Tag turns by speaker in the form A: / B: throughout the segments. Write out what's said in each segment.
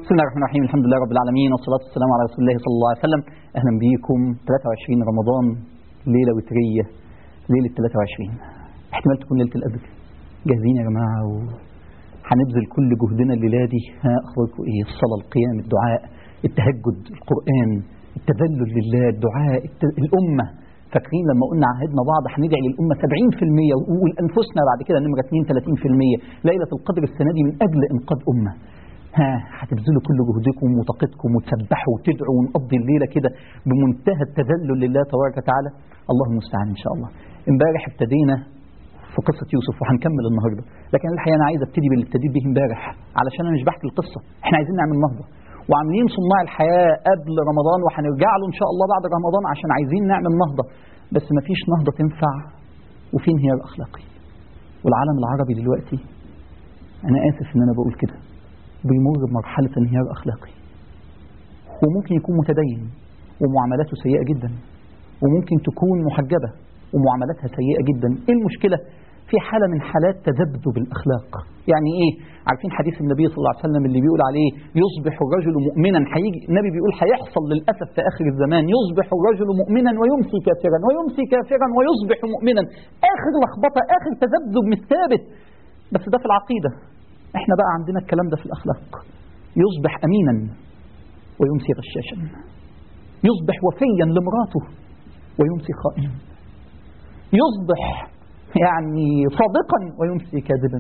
A: بسم الله الرحمن الرحيم الحمد لله رب العالمين والصلاة والسلام على رسول الله صلى الله عليه وسلم أهلا بيكم 23 رمضان ليلة وترية ليلة 23 احتمال تكون ليلة القدر جاهزين يا جماعة وهنبذل كل جهدنا الليلة دي ها أخباركم إيه الصلاة القيام الدعاء التهجد القرآن التذلل لله الدعاء الت- الأمة فاكرين لما قلنا عهدنا بعض هندعي للأمة 70% ونقول أنفسنا بعد كده نمرة 2 30% ليلة القدر السنة دي من أجل إنقاذ أمة ها هتبذلوا كل جهدكم وطاقتكم وتسبحوا وتدعوا ونقضي الليله كده بمنتهى التذلل لله تبارك وتعالى الله المستعان ان شاء الله امبارح ابتدينا في قصه يوسف وهنكمل النهارده لكن الحقيقه انا عايز ابتدي باللي ابتديت به امبارح علشان انا مش بحكي القصه احنا عايزين نعمل نهضه وعاملين صناع الحياه قبل رمضان وهنرجع له ان شاء الله بعد رمضان عشان عايزين نعمل نهضه بس مفيش نهضه تنفع وفي انهيار اخلاقي والعالم العربي دلوقتي انا اسف ان انا بقول كده بيمر بمرحلة انهيار أخلاقي وممكن يكون متدين ومعاملاته سيئة جدا وممكن تكون محجبة ومعاملاتها سيئة جدا إيه المشكلة؟ في حالة من حالات تذبذب الأخلاق يعني إيه؟ عارفين حديث النبي صلى الله عليه وسلم اللي بيقول عليه يصبح الرجل مؤمنا هيجي النبي بيقول هيحصل للأسف في آخر الزمان يصبح الرجل مؤمنا ويمسي كافرا ويمسي كافرا ويصبح مؤمنا آخر لخبطة آخر تذبذب مش ثابت بس ده في العقيدة احنا بقى عندنا الكلام ده في الأخلاق يصبح أمينا ويمسي غشاشا يصبح وفيا لمراته ويمسي خائنا يصبح يعني صادقا ويمسي كاذبا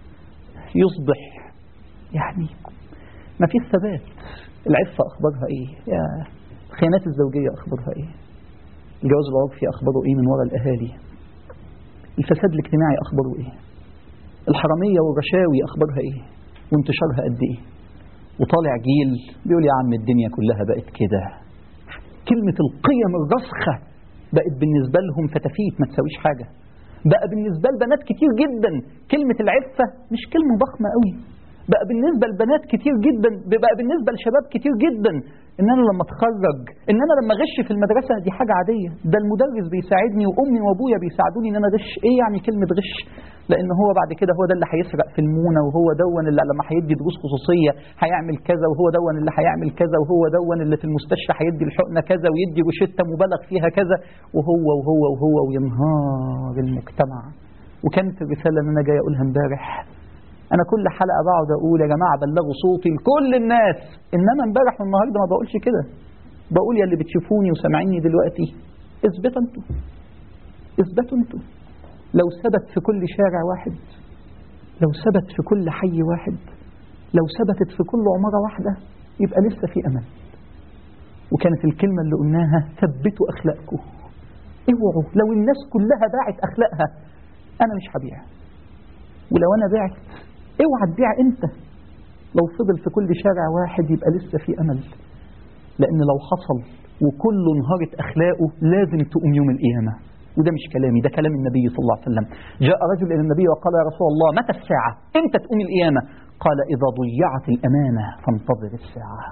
A: يصبح يعني ما فيش ثبات العفة أخبارها إيه يا الخيانات الزوجية أخبارها إيه الجواز العرفي أخباره إيه من وراء الأهالي الفساد الاجتماعي أخباره إيه الحرامية والرشاوي أخبارها إيه وانتشارها قد إيه وطالع جيل بيقول يا عم الدنيا كلها بقت كده كلمة القيم الراسخة بقت بالنسبة لهم فتافيت ما تساويش حاجة بقى بالنسبة لبنات كتير جدا كلمة العفة مش كلمة ضخمة قوي بقى بالنسبة لبنات كتير جدا بقى بالنسبة لشباب كتير جدا ان انا لما اتخرج ان انا لما اغش في المدرسة دي حاجة عادية ده المدرس بيساعدني وامي وابويا بيساعدوني ان انا اغش ايه يعني كلمة غش لان هو بعد كده هو ده اللي هيسرق في المونة وهو دون اللي لما هيدي دروس خصوصية هيعمل كذا وهو دون اللي هيعمل كذا وهو دون اللي في المستشفى هيدي الحقنة كذا ويدي روشتة مبالغ فيها كذا وهو وهو وهو وينهار المجتمع وكانت الرسالة اللي انا جاي اقولها امبارح انا كل حلقه بقعد اقول يا جماعه بلغوا صوتي لكل الناس انما امبارح والنهارده ما بقولش كده بقول يا اللي بتشوفوني وسامعيني دلوقتي اثبتوا انتوا اثبتوا انتوا لو ثبت في كل شارع واحد لو ثبت في كل حي واحد لو ثبتت في كل عماره واحده يبقى لسه في امل وكانت الكلمه اللي قلناها ثبتوا اخلاقكم اوعوا لو الناس كلها باعت اخلاقها انا مش هبيع ولو انا بعت اوعى تبيع انت لو فضل في كل شارع واحد يبقى لسه في امل لان لو حصل وكله انهارت اخلاقه لازم تقوم يوم القيامه وده مش كلامي ده كلام النبي صلى الله عليه وسلم جاء رجل الى النبي وقال يا رسول الله متى الساعه امتى تقوم القيامه قال اذا ضيعت الامانه فانتظر الساعه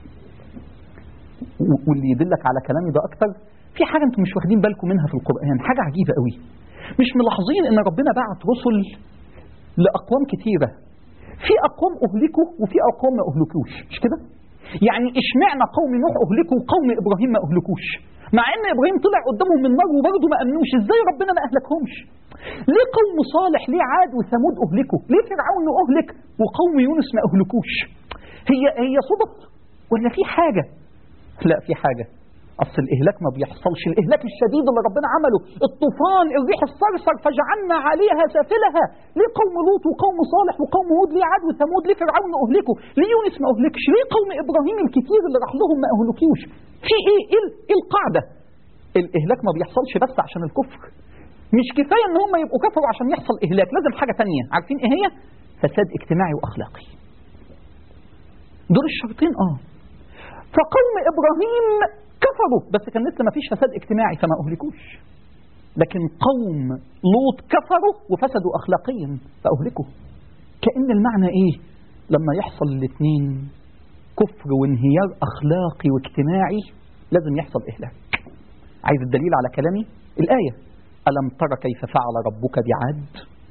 A: و- واللي يدلك على كلامي ده اكتر في حاجه انتم مش واخدين بالكم منها في القران حاجه عجيبه قوي مش ملاحظين ان ربنا بعت رسل لأقوام كتيرة في أقوام أهلكوا وفي أقوام ما أهلكوش مش كده؟ يعني اشمعنى قوم نوح أهلكوا وقوم إبراهيم ما أهلكوش مع ان ابراهيم طلع قدامهم من النار وبرضه ما امنوش ازاي ربنا ما اهلكهمش ليه قوم صالح ليه عاد وثمود اهلكوا ليه فرعون اهلك وقوم يونس ما اهلكوش هي هي صدف ولا في حاجه لا في حاجه اصل الاهلاك ما بيحصلش الاهلاك الشديد اللي ربنا عمله الطوفان الريح الصرصر فجعلنا عليها سافلها ليه قوم لوط وقوم صالح وقوم هود ليه عاد وثمود ليه فرعون اهلكوا ليه يونس ما اهلكش ليه قوم ابراهيم الكتير اللي راح لهم ما اهلكوش في ايه ايه ال- ايه القاعده الاهلاك ما بيحصلش بس عشان الكفر مش كفايه ان هم يبقوا كفروا عشان يحصل اهلاك لازم حاجه تانية عارفين ايه هي فساد اجتماعي واخلاقي دول الشرطين اه فقوم ابراهيم كفروا بس كان لسه ما فيش فساد اجتماعي فما اهلكوش لكن قوم لوط كفروا وفسدوا اخلاقيا فاهلكوا كان المعنى ايه لما يحصل الاثنين كفر وانهيار اخلاقي واجتماعي لازم يحصل اهلاك عايز الدليل على كلامي الايه الم تر كيف فعل ربك بعاد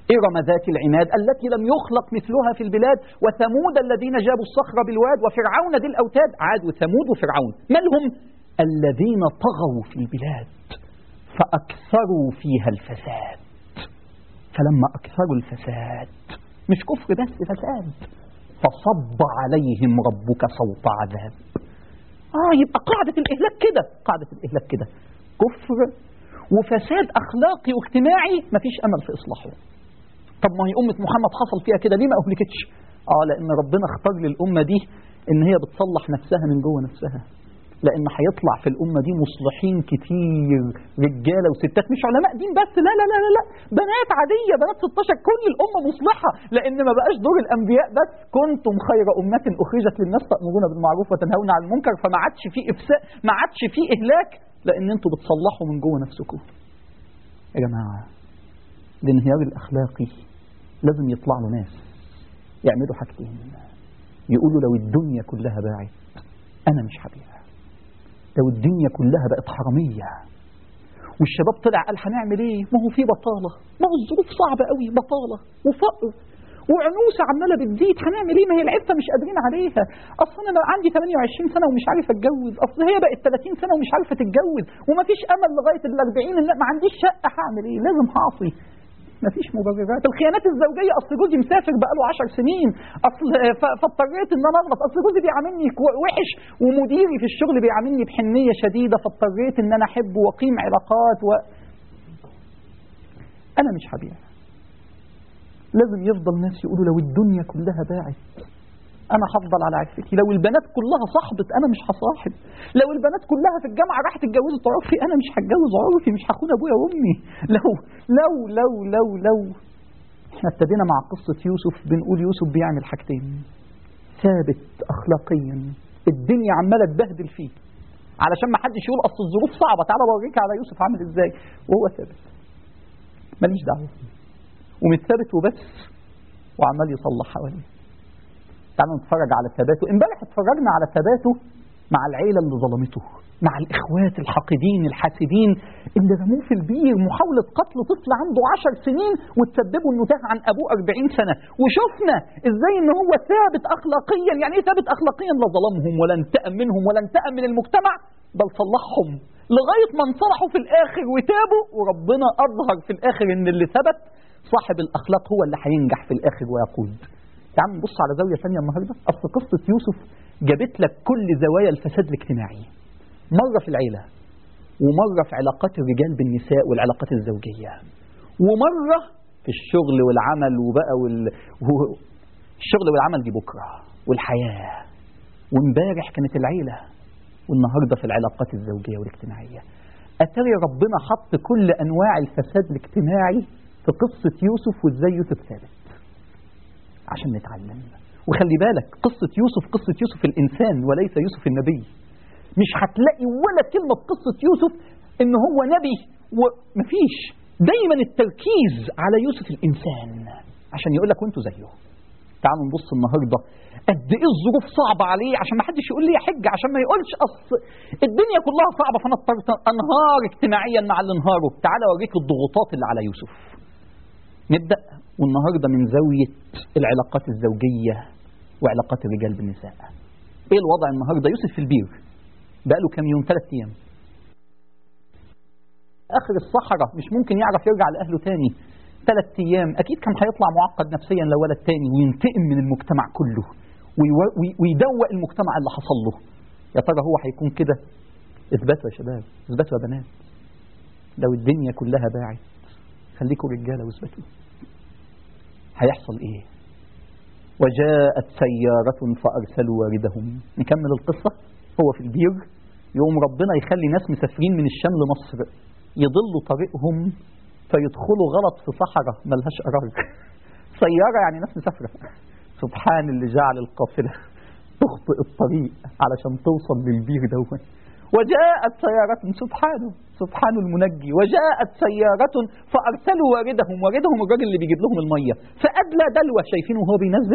A: إرم ذات العماد التي لم يخلق مثلها في البلاد وثمود الذين جابوا الصخر بالواد وفرعون ذي الأوتاد عاد وثمود وفرعون ما لهم الذين طغوا في البلاد فأكثروا فيها الفساد فلما أكثروا الفساد مش كفر بس فساد فصب عليهم ربك صوت عذاب آه يبقى قاعدة الإهلاك كده قاعدة الإهلاك كده كفر وفساد أخلاقي واجتماعي مفيش أمل في إصلاحه طب ما هي أمة محمد حصل فيها كده ليه ما أهلكتش آه لأن ربنا اختار للأمة دي إن هي بتصلح نفسها من جوه نفسها لأن هيطلع في الأمة دي مصلحين كتير رجالة وستات مش علماء دين بس لا لا لا لا, لا. بنات عادية بنات 16 كل الأمة مصلحة لأن ما بقاش دور الأنبياء بس كنتم خير أمة أخرجت للناس تأمرون بالمعروف وتنهون عن المنكر فما عادش فيه إفساء ما عادش فيه إهلاك لأن أنتوا بتصلحوا من جوه نفسكم يا جماعة الانهيار الأخلاقي لازم يطلع له ناس يعملوا حاجتين يقولوا لو الدنيا كلها باعت أنا مش هبيع لو الدنيا كلها بقت حرامية والشباب طلع قال هنعمل ايه ما هو في بطالة ما هو الظروف صعبة قوي بطالة وفقر وعنوسة عمالة بتزيد هنعمل ايه ما هي العفة مش قادرين عليها اصل انا عندي 28 سنة ومش عارف اتجوز اصل هي بقت 30 سنة ومش عارفة تتجوز ومفيش امل لغاية ال 40 لا ما عنديش شقة هعمل ايه لازم هعصي مفيش مبررات الخيانات الزوجية أصل جوزي مسافر بقاله عشر سنين أصل فاضطريت إن أنا أغلط أصل جوزي بيعاملني وحش ومديري في الشغل بيعاملني بحنية شديدة فاضطريت إن أنا أحب وأقيم علاقات و... أنا مش هبيع لازم يفضل ناس يقولوا لو الدنيا كلها باعت انا هفضل على عكستي لو البنات كلها صاحبت انا مش هصاحب لو البنات كلها في الجامعه راحت اتجوزت عرفي انا مش هتجوز عرفي مش هخون ابويا وامي لو لو لو لو لو احنا ابتدينا مع قصه يوسف بنقول يوسف بيعمل حاجتين ثابت اخلاقيا الدنيا عماله تبهدل فيه علشان ما حدش يقول اصل الظروف صعبه تعالى اوريك على يوسف عامل ازاي وهو ثابت ماليش دعوه ومش ثابت وبس وعمال يصلح حواليه تعالوا نتفرج على ثباته امبارح اتفرجنا على ثباته مع العيلة اللي ظلمته مع الإخوات الحاقدين الحاسدين اللي رموه في البير محاولة قتل طفل عنده عشر سنين وتسببوا انه تاه عن أبوه أربعين سنة وشفنا ازاي ان هو ثابت أخلاقيا يعني ايه ثابت أخلاقيا لا ظلمهم ولا انتقم منهم ولا انتقم من المجتمع بل صلحهم لغاية ما انصلحوا في الآخر وتابوا وربنا أظهر في الآخر ان اللي ثبت صاحب الأخلاق هو اللي هينجح في الآخر ويقود يا عم بص على زاوية ثانية النهاردة أصل قصة يوسف جابت لك كل زوايا الفساد الاجتماعي مرة في العيلة ومرة في علاقات الرجال بالنساء والعلاقات الزوجية ومرة في الشغل والعمل وبقى وال... الشغل والعمل دي بكرة والحياة وامبارح كانت العيلة والنهاردة في العلاقات الزوجية والاجتماعية أتري ربنا حط كل أنواع الفساد الاجتماعي في قصة يوسف وإزاي يوسف ثابت عشان نتعلم وخلي بالك قصة يوسف قصة يوسف الإنسان وليس يوسف النبي مش هتلاقي ولا كلمة في قصة يوسف إن هو نبي ومفيش دايما التركيز على يوسف الإنسان عشان يقول لك وانتوا زيه تعالوا نبص النهارده قد ايه الظروف صعبه عليه عشان ما حدش يقول لي يا حج عشان ما يقولش اصل الدنيا كلها صعبه فانا اضطريت انهار اجتماعيا مع اللي انهاره تعالى اوريك الضغوطات اللي على يوسف نبدا والنهارده من زاويه العلاقات الزوجيه وعلاقات الرجال بالنساء ايه الوضع النهارده يوسف في البير بقاله كام يوم ثلاث ايام اخر الصحراء مش ممكن يعرف يرجع لاهله تاني ثلاث ايام اكيد كان هيطلع معقد نفسيا لو ولد تاني وينتقم من المجتمع كله ويدوق المجتمع اللي حصل له يا ترى هو هيكون كده اثبتوا يا شباب اثبتوا يا بنات لو الدنيا كلها باعت خليكم رجاله واثبتوا هيحصل ايه وجاءت سيارة فأرسلوا واردهم نكمل القصة هو في البير يوم ربنا يخلي ناس مسافرين من الشام لمصر يضلوا طريقهم فيدخلوا غلط في صحراء ملهاش قرار سيارة يعني ناس مسافرة سبحان اللي جعل القافلة تخطئ الطريق علشان توصل للبير دوت وجاءت سيارة سبحانه سبحان المنجي وجاءت سيارة فأرسلوا واردهم واردهم الراجل اللي بيجيب لهم المية فأدلى دلوة شايفينه وهو بينزل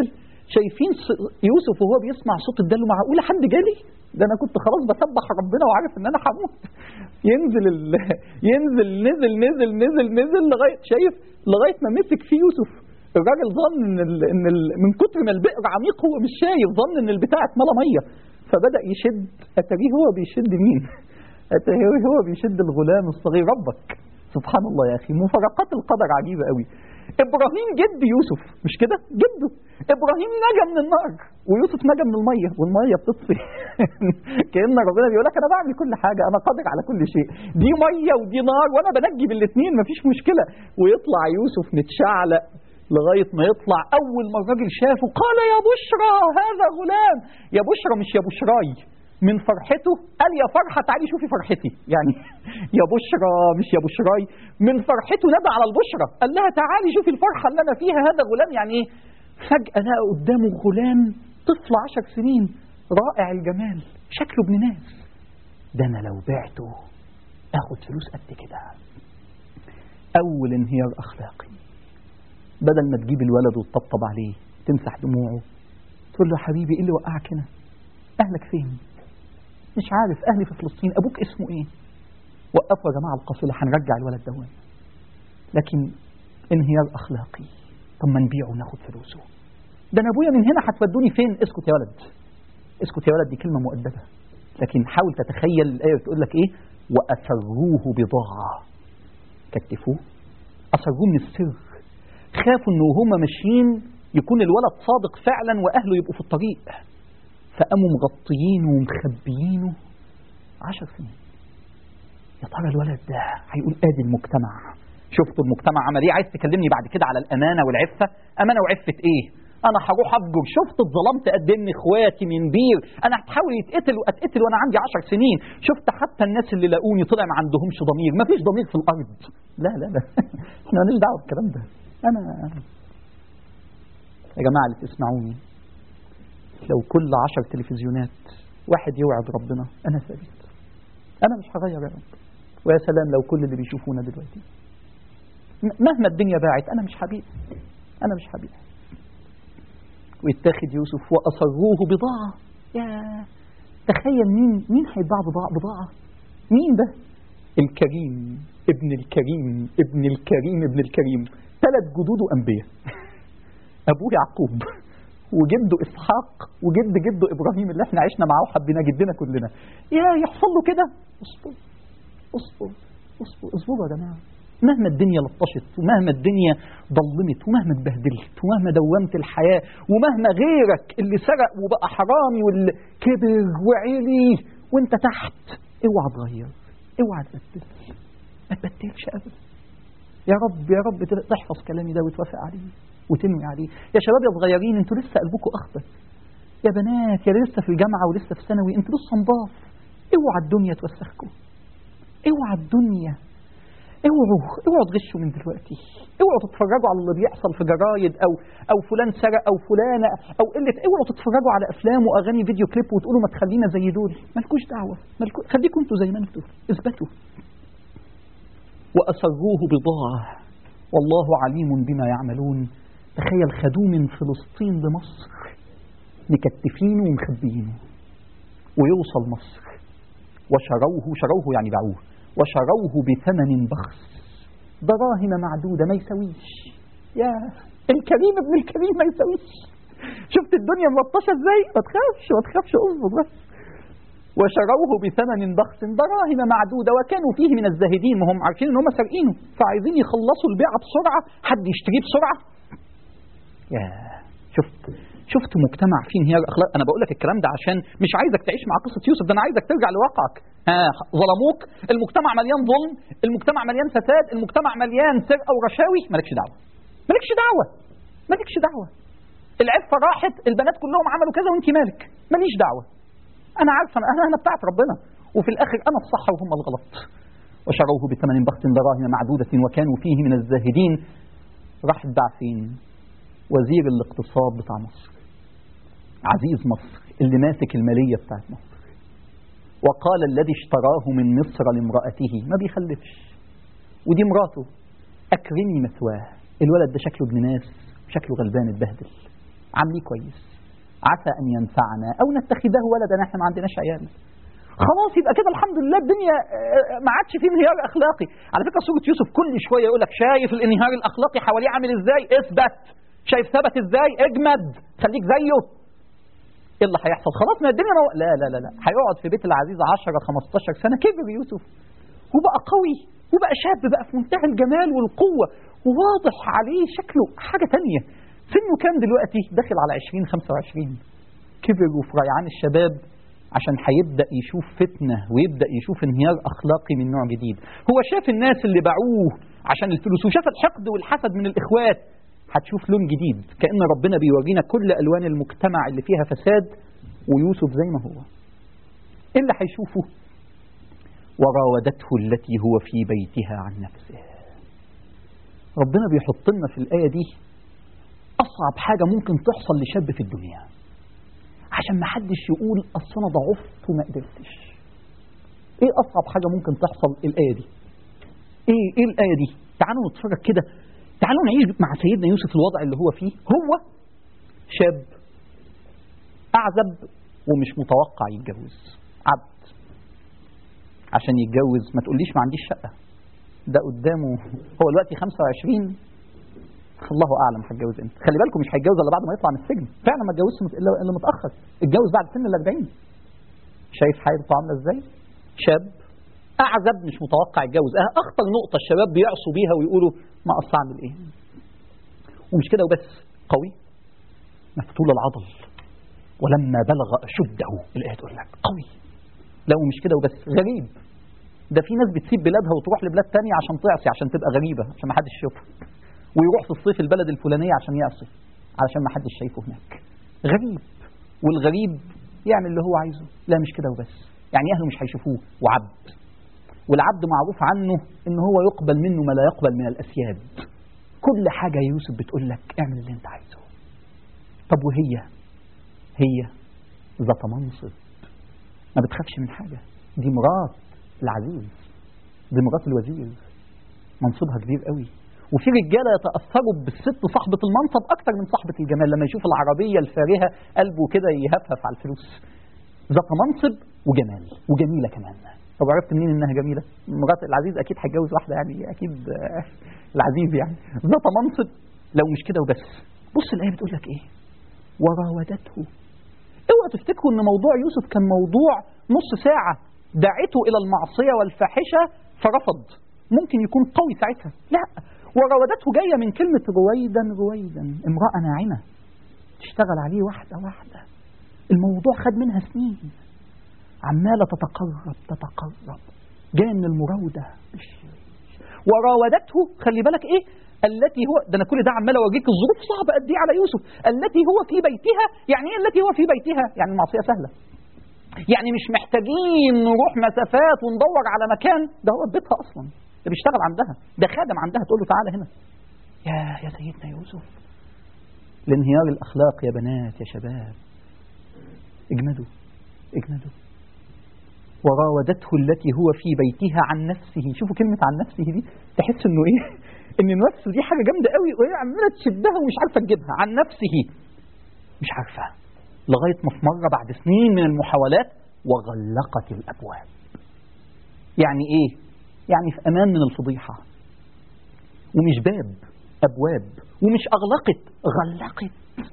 A: شايفين ص- يوسف وهو بيسمع صوت الدل معقوله حد جالي ده انا كنت خلاص بسبح ربنا وعارف ان انا هموت ينزل ال... ينزل نزل نزل نزل نزل لغايه شايف لغايه ما مسك فيه يوسف الراجل ظن ان ال... ان ال... من كتر ما البئر عميق هو مش شايف ظن ان البتاع اتملى ميه فبدا يشد اتاريه هو بيشد مين؟ اتاريه هو بيشد الغلام الصغير ربك سبحان الله يا اخي مفارقات القدر عجيبه قوي ابراهيم جد يوسف مش كده جده ابراهيم نجا من النار ويوسف نجا من الميه والميه بتطفي كان ربنا بيقول لك انا بعمل كل حاجه انا قادر على كل شيء دي ميه ودي نار وانا بنجي بالاثنين مفيش مشكله ويطلع يوسف متشعلق لغايه ما يطلع اول ما الراجل شافه قال يا بشرى هذا غلام يا بشرى مش يا بشراي من فرحته قال يا فرحة تعالي شوفي فرحتي يعني يا بشرى مش يا بشراي من فرحته ندى على البشرى قال لها تعالي شوفي الفرحة اللي أنا فيها هذا غلام يعني إيه فجأة لقى قدامه غلام طفل عشر سنين رائع الجمال شكله ابن ناس ده أنا لو بعته آخد فلوس قد كده أول انهيار أخلاقي بدل ما تجيب الولد وتطبطب عليه تمسح دموعه تقول له يا حبيبي ايه اللي وقعك هنا اهلك فين مش عارف اهلي في فلسطين ابوك اسمه ايه وقفوا يا جماعه القافله هنرجع الولد دوت لكن انهيار اخلاقي طب ما نبيعه وناخد فلوسه ده انا ابويا من هنا هتودوني فين اسكت يا ولد اسكت يا ولد دي كلمه مؤدبه لكن حاول تتخيل الايه بتقول لك ايه واسروه بضاعه كتفوه اسروه من السر خافوا ان وهم ماشيين يكون الولد صادق فعلا واهله يبقوا في الطريق فقاموا مغطيينه ومخبيينه عشر سنين يا ترى الولد ده هيقول ادي المجتمع شفتوا المجتمع عمل ايه عايز تكلمني بعد كده على الامانه والعفه امانه وعفه ايه انا هروح افجر شفت اتظلمت قد ايه من اخواتي من بير انا هتحاول يتقتل واتقتل وانا عندي عشر سنين شفت حتى الناس اللي لاقوني طلع ما عندهمش ضمير ما فيش ضمير في الارض لا لا لا احنا مالناش دعوه بالكلام ده انا يا جماعه اللي تسمعوني لو كل عشر تلفزيونات واحد يوعد ربنا انا ثابت انا مش هغير يا رب ويا سلام لو كل اللي بيشوفونا دلوقتي م- مهما الدنيا باعت انا مش هبيع انا مش هبيع ويتاخد يوسف واصروه بضاعه يا تخيل مين مين هيتباع بضاعه بضاعه مين ده الكريم ابن الكريم ابن الكريم ابن الكريم ثلاث جدود انبياء ابوه يعقوب وجده اسحاق وجد جده ابراهيم اللي احنا عشنا معاه وحبينا جدنا كلنا يا يحصل له كده اصبر اصبر اصبر اصبروا يا جماعه مهما الدنيا لطشت ومهما الدنيا ضلمت ومهما اتبهدلت ومهما دومت الحياه ومهما غيرك اللي سرق وبقى حرامي واللي كبر وعلي وانت تحت اوعى تغير اوعى تبدل ما تبدلش ابدا يا رب يا رب تحفظ كلامي ده وتوافق عليه وتنوي عليه يا شباب يا صغيرين انتوا لسه قلبكم اخضر يا بنات يا لسه في الجامعه ولسه في ثانوي انتوا لسه نضاف اوعى الدنيا توسخكم اوعى الدنيا اوعوا اوعوا تغشوا من دلوقتي اوعوا تتفرجوا على اللي بيحصل في جرايد او او فلان سرق او فلانه او قله اوعوا تتفرجوا على افلام واغاني فيديو كليب وتقولوا ما تخلينا زي دول مالكوش دعوه مالكو... خليكم انتوا زي ما انتوا اثبتوا واسروه بضاعه والله عليم بما يعملون تخيل خدوه من فلسطين لمصر مكتفينه ومخبيينه ويوصل مصر وشروه شروه يعني باعوه وشروه بثمن بخس دراهم معدودة ما يسويش يا الكريم ابن الكريم ما يسويش شفت الدنيا ملطشة ازاي ما تخافش ما تخافش اصبر بس وشروه بثمن بخس دراهم معدودة وكانوا فيه من الزاهدين ما هم عارفين ان هم سارقينه فعايزين يخلصوا البيعة بسرعة حد يشتريه بسرعة يا شفت شفت مجتمع فيه انهيار اخلاق انا بقول لك الكلام ده عشان مش عايزك تعيش مع قصه يوسف ده انا عايزك ترجع لواقعك ها ظلموك المجتمع مليان ظلم المجتمع مليان فساد المجتمع مليان سرقه ورشاوي مالكش دعوه مالكش دعوه مالكش دعوه العفه راحت البنات كلهم عملوا كذا وانت مالك ماليش دعوه انا عارفه انا انا بتاعت ربنا وفي الاخر انا الصح وهم الغلط وشروه بثمن بخس دراهم معدودة وكانوا فيه من الزاهدين راح اتباع فين وزير الاقتصاد بتاع مصر عزيز مصر اللي ماسك المالية بتاعت مصر وقال الذي اشتراه من مصر لامرأته ما بيخلفش ودي مراته أكرمي مثواه الولد ده شكله ابن ناس شكله غلبان اتبهدل عامليه كويس عسى أن ينفعنا أو نتخذه ولدا احنا ما عندناش عيال خلاص يبقى كده الحمد لله الدنيا آه، ما عادش فيه انهيار اخلاقي على فكره سوره يوسف كل شويه يقول لك شايف الانهيار الاخلاقي حواليه عامل ازاي اثبت شايف ثبت ازاي اجمد خليك زيه ايه اللي هيحصل خلاص ما الدنيا مو... لا لا لا لا هيقعد في بيت العزيز 10 15 سنه كبر يوسف وبقى قوي وبقى شاب بقى في منتهى الجمال والقوه وواضح عليه شكله حاجه تانية سنه كام دلوقتي داخل على 20 25 كبر وفي ريعان الشباب عشان هيبدا يشوف فتنه ويبدا يشوف انهيار اخلاقي من نوع جديد هو شاف الناس اللي باعوه عشان الفلوس وشاف الحقد والحسد من الاخوات هتشوف لون جديد كان ربنا بيورينا كل الوان المجتمع اللي فيها فساد ويوسف زي ما هو ايه اللي هيشوفه وراودته التي هو في بيتها عن نفسه ربنا بيحط لنا في الايه دي اصعب حاجه ممكن تحصل لشاب في الدنيا عشان ما حدش يقول اصل انا ضعفت وما قدرتش ايه اصعب حاجه ممكن تحصل الايه دي ايه ايه الايه دي تعالوا نتفرج كده تعالوا نعيش مع سيدنا يوسف الوضع اللي هو فيه هو شاب اعزب ومش متوقع يتجوز عبد عشان يتجوز ما تقوليش ما عنديش شقه ده قدامه هو دلوقتي 25 الله اعلم هتجوز امتى خلي بالكم مش هيتجوز الا بعد ما يطلع من السجن فعلا ما اتجوزش مت- الا إلا متاخر اتجوز بعد سن ال 40 شايف حياته عامله ازاي شاب اعزب مش متوقع يتجوز اه اخطر نقطه الشباب بيعصوا بيها ويقولوا ما اصل اعمل ايه ومش كده وبس قوي مفتول العضل ولما بلغ اشده الايه تقول لك قوي لا ومش كده وبس غريب ده في ناس بتسيب بلادها وتروح لبلاد تانية عشان تعصي عشان تبقى غريبة عشان ما حدش يشوفها ويروح في الصيف البلد الفلانية عشان يعصي علشان ما حدش شايفه هناك غريب والغريب يعمل اللي هو عايزه لا مش كده وبس يعني أهله مش هيشوفوه وعبد والعبد معروف عنه ان هو يقبل منه ما لا يقبل من الأسياد كل حاجة يا يوسف بتقول لك اعمل اللي انت عايزه طب وهي هي ذات منصب ما بتخافش من حاجة دي مرات العزيز دي مرات الوزير منصبها كبير قوي وفي رجاله يتاثروا بالست صاحبه المنصب اكتر من صاحبه الجمال لما يشوف العربيه الفارهه قلبه كده يهفهف على الفلوس ذات منصب وجمال وجميله كمان طب عرفت منين انها جميله مرات العزيز اكيد هيتجوز واحده يعني اكيد آه، العزيز يعني ذات منصب لو مش كده وبس بص الايه بتقول لك ايه وراودته اوعى تفتكروا ان موضوع يوسف كان موضوع نص ساعه دعته الى المعصيه والفاحشه فرفض ممكن يكون قوي ساعتها لا وراودته جايه من كلمه رويدا رويدا امراه ناعمه تشتغل عليه واحده واحده الموضوع خد منها سنين عماله تتقرب تتقرب جايه من المراوده وراودته خلي بالك ايه التي هو ده انا كل ده عمال اوريك الظروف صعبه قد ايه على يوسف التي هو في بيتها يعني ايه التي هو في بيتها يعني المعصيه سهله يعني مش محتاجين نروح مسافات وندور على مكان ده هو في بيتها اصلا ده بيشتغل عندها ده خادم عندها تقول له تعالى هنا يا يا سيدنا يوسف الانهيار الاخلاق يا بنات يا شباب اجمدوا اجمدوا وراودته التي هو في بيتها عن نفسه شوفوا كلمة عن نفسه دي تحس انه ايه ان نفسه دي حاجة جامدة قوي وهي عمالة تشدها ومش عارفة تجيبها عن نفسه مش عارفة لغاية ما في مرة بعد سنين من المحاولات وغلقت الأبواب يعني ايه يعني في أمان من الفضيحة ومش باب أبواب ومش أغلقت غلقت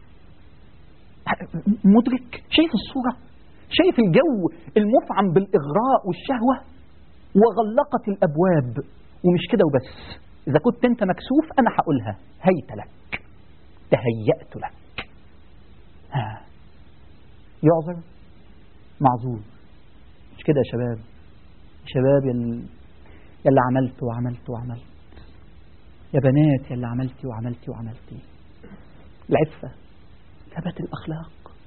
A: مدرك شايف الصورة شايف الجو المفعم بالإغراء والشهوة وغلقت الأبواب ومش كده وبس إذا كنت أنت مكسوف أنا هقولها هيت لك تهيأت لك ها يعذر معذور مش كده يا شباب شباب يل... يلي عملت وعملت وعملت يا بنات يلي عملتي وعملتي وعملتي العفة ثبات الأخلاق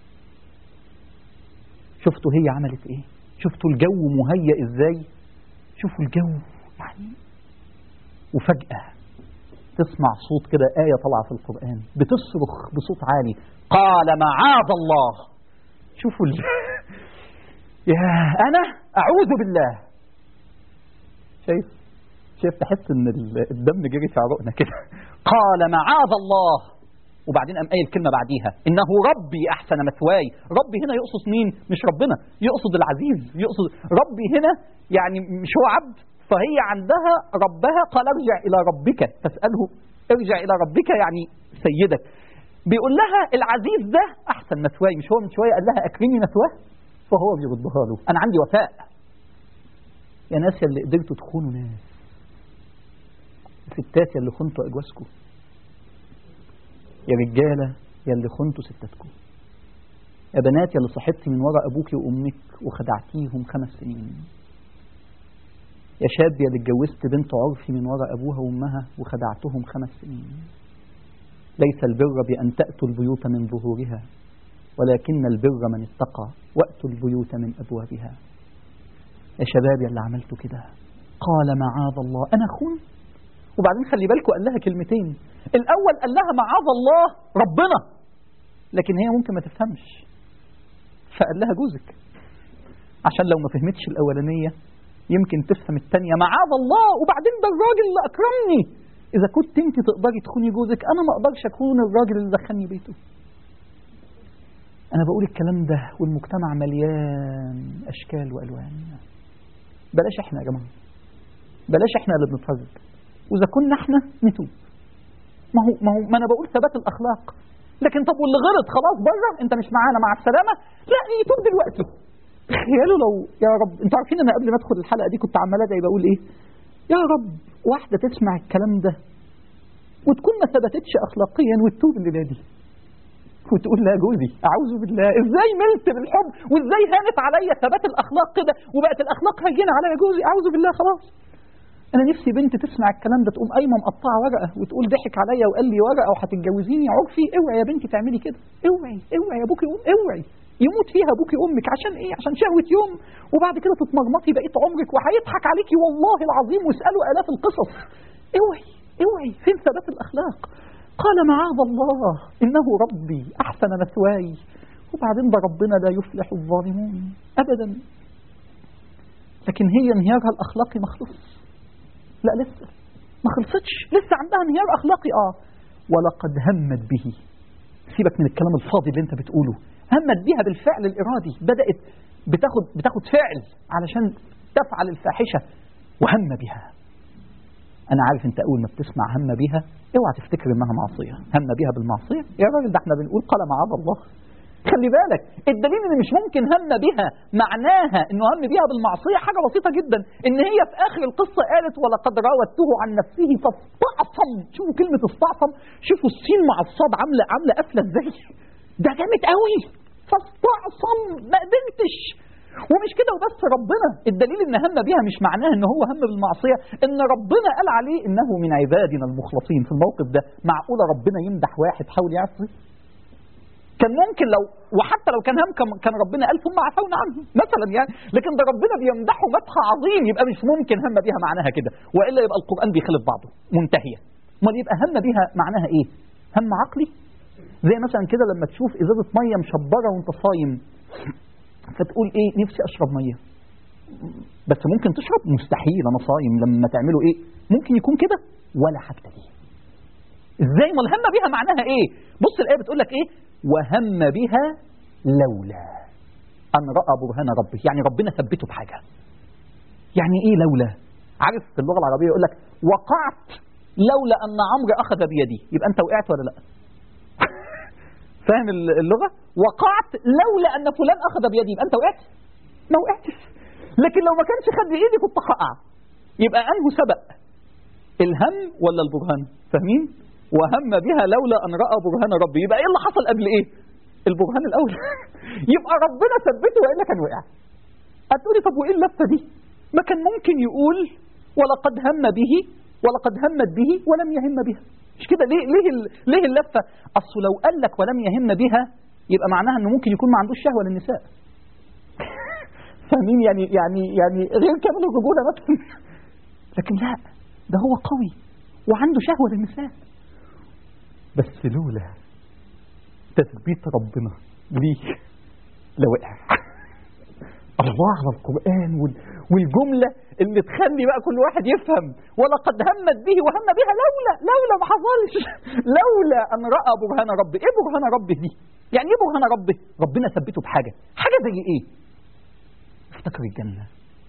A: شفتوا هي عملت ايه شفتوا الجو مهيأ ازاي شوفوا الجو يعني وفجأة تسمع صوت كده آية طالعة في القرآن بتصرخ بصوت عالي قال معاذ الله شوفوا ال... يا أنا أعوذ بالله شايف شايف تحس إن الدم جري في عروقنا كده قال معاذ الله وبعدين قام قايل كلمه بعديها انه ربي احسن مثواي ربي هنا يقصد مين مش ربنا يقصد العزيز يقصد ربي هنا يعني مش هو عبد فهي عندها ربها قال ارجع الى ربك فاساله ارجع الى ربك يعني سيدك بيقول لها العزيز ده احسن مثواي مش هو من شويه قال لها اكرمي مثواه فهو بيردها له انا عندي وفاء يا ناس يا اللي قدرتوا تخونوا ناس ستات يا اللي خنتوا اجوازكم يا رجاله يا اللي خنتوا ستاتكم يا بنات يا اللي صاحبتي من ورا ابوك وامك وخدعتيهم خمس سنين يا شاب يا اللي اتجوزت بنت عرفي من ورا ابوها وامها وخدعتهم خمس سنين ليس البر بأن تأتوا البيوت من ظهورها ولكن البر من اتقى وأتوا البيوت من أبوابها يا شباب يا اللي عملتوا كده قال معاذ الله أنا أخون وبعدين خلي بالكم قال لها كلمتين الأول قال لها معاذ الله ربنا لكن هي ممكن ما تفهمش فقال لها جوزك عشان لو ما فهمتش الأولانية يمكن تفهم الثانية معاذ الله وبعدين ده الراجل اللي أكرمني إذا كنت أنت تقدري تخوني جوزك أنا ما أقدرش أكون الراجل اللي دخلني بيته أنا بقول الكلام ده والمجتمع مليان أشكال وألوان بلاش إحنا يا جماعة بلاش إحنا اللي بنتفرج وإذا كنا إحنا نتوب ما هو ما هو ما أنا بقول ثبات الأخلاق لكن طب واللي غلط خلاص بره أنت مش معانا مع السلامة لا يتوب دلوقتي تخيلوا لو يا رب انتوا عارفين انا قبل ما ادخل الحلقه دي كنت عمال ادعي بقول ايه يا رب واحده تسمع الكلام ده وتكون ما ثبتتش اخلاقيا وتتوب الليله دي وتقول لا جوزي اعوذ بالله ازاي ملت بالحب وازاي هانت عليا ثبات الاخلاق كده وبقت الاخلاق هينه عليا جوزي اعوذ بالله خلاص انا نفسي بنت تسمع الكلام ده تقوم قايمه مقطعه ورقه وتقول ضحك عليا وقال لي ورقه وهتتجوزيني عرفي اوعي يا بنتي تعملي كده اوعي اوعي يا ابوكي يقوم اوعي يموت فيها ابوكي وامك عشان ايه عشان شهوه يوم وبعد كده تتمرمطي بقيت عمرك وهيضحك عليكي والله العظيم واسالوا الاف القصص اوعي اوعي فين ثبات الاخلاق قال معاذ الله انه ربي احسن مثواي وبعدين ده ربنا لا يفلح الظالمون ابدا لكن هي انهيارها الاخلاقي ما خلص لا لسه ما خلصتش لسه عندها انهيار اخلاقي اه ولقد همت به سيبك من الكلام الفاضي اللي انت بتقوله همت بها بالفعل الإرادي بدأت بتاخد, بتاخد فعل علشان تفعل الفاحشة وهم بها أنا عارف أنت أول ما بتسمع هم بها اوعى تفتكر إنها معصية هم بها بالمعصية يا راجل ده احنا بنقول قال معاذ الله خلي بالك الدليل ان مش ممكن هم بها معناها انه هم بها بالمعصيه حاجه بسيطه جدا ان هي في اخر القصه قالت ولقد راودته عن نفسه فاستعصم شوفوا كلمه استعصم شوفوا السين مع الصاد عامله عامله قافله ازاي ده جامد قوي فاستعصم ما قدرتش ومش كده وبس ربنا الدليل ان هم بيها مش معناه ان هو هم بالمعصيه ان ربنا قال عليه انه من عبادنا المخلصين في الموقف ده معقوله ربنا يمدح واحد حاول يعصي كان ممكن لو وحتى لو كان هم كان ربنا قال ثم عفونا عنه مثلا يعني لكن ده ربنا بيمدحه مدح عظيم يبقى مش ممكن هم بيها معناها كده والا يبقى القران بيخلف بعضه منتهيه امال يبقى هم بيها معناها ايه هم عقلي زي مثلا كده لما تشوف ازازه ميه مشبره وانت صايم فتقول ايه نفسي اشرب ميه بس ممكن تشرب مستحيل انا صايم لما تعملوا ايه ممكن يكون كده ولا حتى دي ازاي ما الهم بها معناها ايه بص الايه بتقول لك ايه وهم بها لولا ان راى برهان ربه يعني ربنا ثبته بحاجه يعني ايه لولا عارف في اللغه العربيه يقول لك وقعت لولا ان عمرو اخذ بيدي يبقى انت وقعت ولا لا فاهم اللغه وقعت لولا ان فلان اخذ بيدي يبقى انت وقعت ما وقعتش لكن لو ما كانش خد بايدي كنت هقع يبقى انه سبق الهم ولا البرهان فاهمين وهم بها لولا ان راى برهان ربي يبقى ايه اللي حصل قبل ايه البرهان الاول يبقى ربنا ثبته والا كان وقع هتقولي طب وايه اللفه دي ما كان ممكن يقول ولقد هم به ولقد همت به ولم يهم بها مش كده ليه ليه ليه اللفه اصل لو قال لك ولم يهم بها يبقى معناها انه ممكن يكون ما عندوش شهوه للنساء فاهمين يعني يعني يعني غير كامل الرجوله مثلا لكن لا ده هو قوي وعنده شهوه للنساء بس لولا تثبيت ربنا ليه لوقع الله على القرآن والجملة اللي تخلي بقى كل واحد يفهم ولقد همت به وهم بها لولا لولا ما حصلش لولا ان راى برهان ربه ايه برهان ربه دي يعني ايه برهان ربه ربنا ثبته بحاجه حاجه زي ايه افتكر الجنه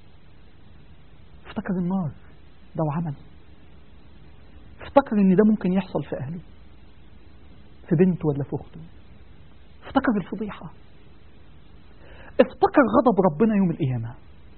A: افتكر النار ده وعمل افتكر ان ده ممكن يحصل في اهله في بنته ولا في اخته افتكر الفضيحه افتكر غضب ربنا يوم القيامه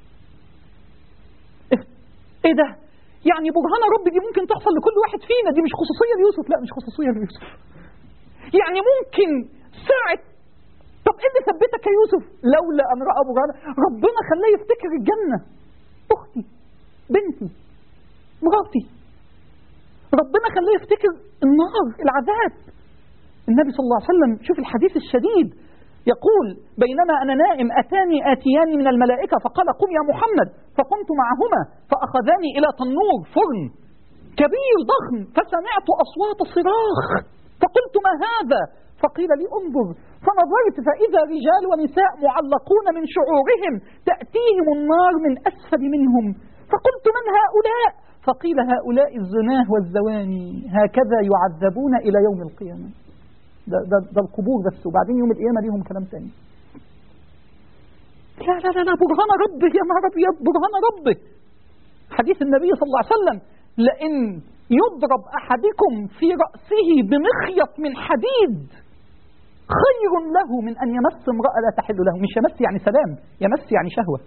A: ايه ده يعني برهان رب دي ممكن تحصل لكل واحد فينا دي مش خصوصيه ليوسف لا مش خصوصيه ليوسف يعني ممكن ساعه طب ايه اللي ثبتك يا يوسف لولا ان راى برهان ربنا خلاه يفتكر الجنه اختي بنتي مراتي ربنا خلاه يفتكر النار العذاب النبي صلى الله عليه وسلم شوف الحديث الشديد يقول بينما أنا نائم أتاني آتيان من الملائكة فقال قم يا محمد فقمت معهما فأخذاني إلى تنور فرن كبير ضخم فسمعت أصوات صراخ فقلت ما هذا فقيل لي انظر فنظرت فإذا رجال ونساء معلقون من شعورهم تأتيهم النار من أسفل منهم فقلت من هؤلاء فقيل هؤلاء الزناه والزواني هكذا يعذبون إلى يوم القيامة ده, ده, ده القبور بس وبعدين يوم القيامة ليهم كلام تاني لا لا لا لا برهان ربه يا نهار ابيض برهان ربه حديث النبي صلى الله عليه وسلم لئن يضرب احدكم في راسه بمخيط من حديد خير له من ان يمس امراه لا تحل له مش يمس يعني سلام يمس يعني شهوه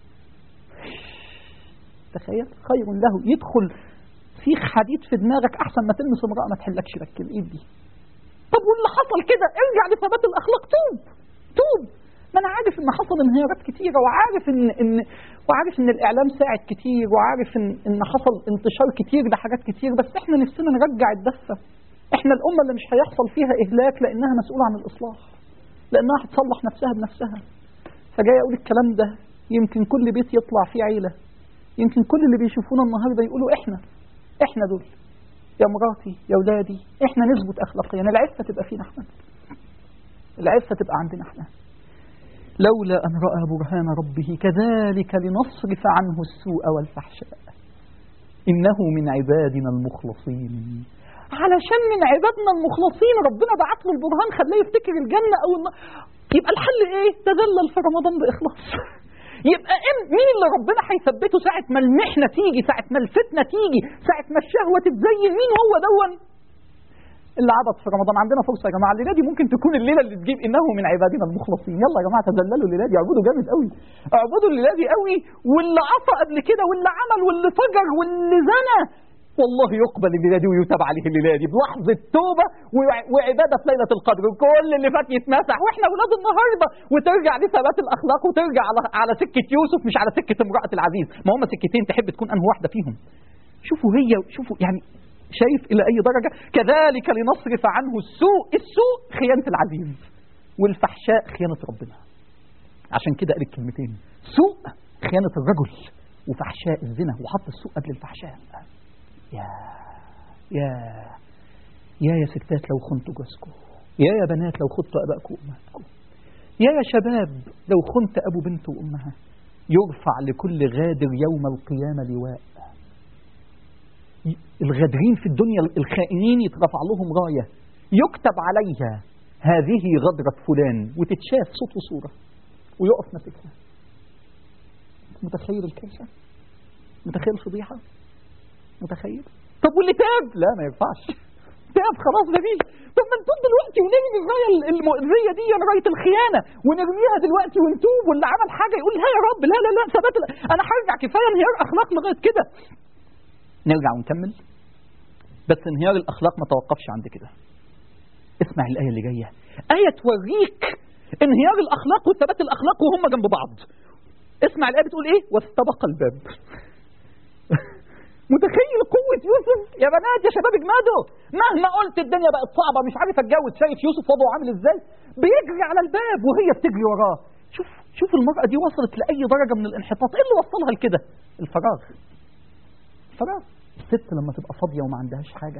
A: تخيل خير له يدخل سيخ حديد في دماغك احسن ما تلمس امراه ما تحلكش لك الايد دي طب واللي حصل كده ارجع لثبات الاخلاق توب توب ما انا عارف ان حصل انهيارات كتيره وعارف ان ان وعارف ان الاعلام ساعد كتير وعارف ان ان حصل انتشار كتير لحاجات كتير بس احنا نفسنا نرجع الدفه احنا الامه اللي مش هيحصل فيها اهلاك لانها مسؤوله عن الاصلاح لانها هتصلح نفسها بنفسها فجاي اقول الكلام ده يمكن كل بيت يطلع فيه عيله يمكن كل اللي بيشوفونا النهارده يقولوا احنا احنا دول يا مراتي يا ولادي احنا نثبت اخلاقيا العفه تبقى فينا احنا العفه تبقى عندنا احنا لولا ان راى برهان ربه كذلك لنصرف عنه السوء والفحشاء انه من عبادنا المخلصين علشان من عبادنا المخلصين ربنا بعت له البرهان خلاه يفتكر الجنه او النار يبقى الحل ايه تذلل في رمضان باخلاص يبقى إم مين اللي ربنا هيثبته ساعة ما المحنة تيجي ساعة ما الفتنة تيجي ساعة ما الشهوة تتزين مين هو دون اللي عبط في رمضان عندنا فرصة يا جماعة الليلة دي ممكن تكون الليلة اللي تجيب إنه من عبادنا المخلصين يلا يا جماعة تذللوا الليلة دي اعبدوا جامد قوي اعبدوا الليلة دي قوي واللي عصى قبل كده واللي عمل واللي فجر واللي زنى والله يقبل الليلة دي ويتاب عليه الليلة دي بلحظة توبة وعبادة في ليلة القدر وكل اللي فات يتمسح واحنا ولاد النهاردة وترجع لثبات الأخلاق وترجع على على سكة يوسف مش على سكة امرأة العزيز ما هم سكتين تحب تكون أنه واحدة فيهم شوفوا هي شوفوا يعني شايف إلى أي درجة كذلك لنصرف عنه السوء السوء خيانة العزيز والفحشاء خيانة ربنا عشان كده قال الكلمتين سوء خيانة الرجل وفحشاء الزنا وحط السوء قبل الفحشاء يا يا يا يا ستات لو خنتوا جوزكم يا يا بنات لو خنتوا ابائكم وامهاتكم يا يا شباب لو خنت ابو بنت وامها يرفع لكل غادر يوم القيامه لواء الغادرين في الدنيا الخائنين يترفع لهم رايه يكتب عليها هذه غدرة فلان وتتشاف صوت وصورة ويقف ماسكها متخيل الكارثة؟ متخيل الفضيحة؟ متخيل طب واللي تاب لا ما ينفعش تاب خلاص مفيش طب ما نتوب دلوقتي ونرمي الرايه المؤذيه دي رايه الخيانه ونرميها دلوقتي ونتوب واللي عمل حاجه يقول لا يا رب لا لا لا ثبات انا هرجع كفايه انهيار اخلاق لغايه كده نرجع ونكمل بس انهيار الاخلاق ما توقفش عند كده اسمع الايه اللي جايه ايه توريك انهيار الاخلاق وثبات الاخلاق وهم جنب بعض اسمع الايه بتقول ايه واستبق الباب متخيل قوة يوسف يا بنات يا شباب اجمدوا مهما قلت الدنيا بقت صعبة مش عارف اتجوز شايف يوسف وضعه عامل ازاي بيجري على الباب وهي بتجري وراه شوف شوف المرأة دي وصلت لأي درجة من الانحطاط ايه اللي وصلها لكده الفراغ الفراغ الست لما تبقى فاضية وما عندهاش حاجة